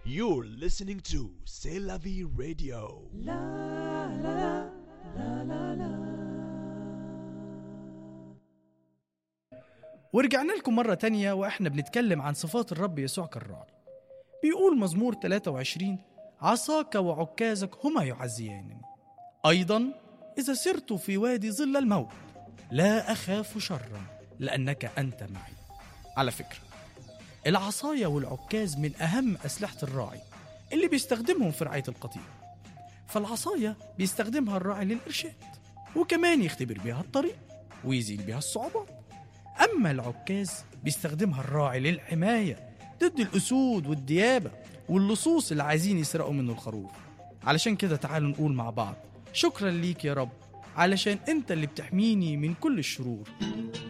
You're listening to C'est la vie radio. ورجعنا لكم مرة تانية وإحنا بنتكلم عن صفات الرب يسوع كالراعي بيقول مزمور 23 عصاك وعكازك هما يعزيانني أيضا إذا سرت في وادي ظل الموت لا أخاف شرا لأنك أنت معي على فكرة العصاية والعكاز من أهم أسلحة الراعي اللي بيستخدمهم في رعاية القطيع فالعصاية بيستخدمها الراعي للإرشاد وكمان يختبر بيها الطريق ويزيل بيها الصعوبات أما العكاز بيستخدمها الراعي للحماية ضد الأسود والديابة واللصوص اللي عايزين يسرقوا منه الخروف علشان كده تعالوا نقول مع بعض شكرا ليك يا رب علشان انت اللي بتحميني من كل الشرور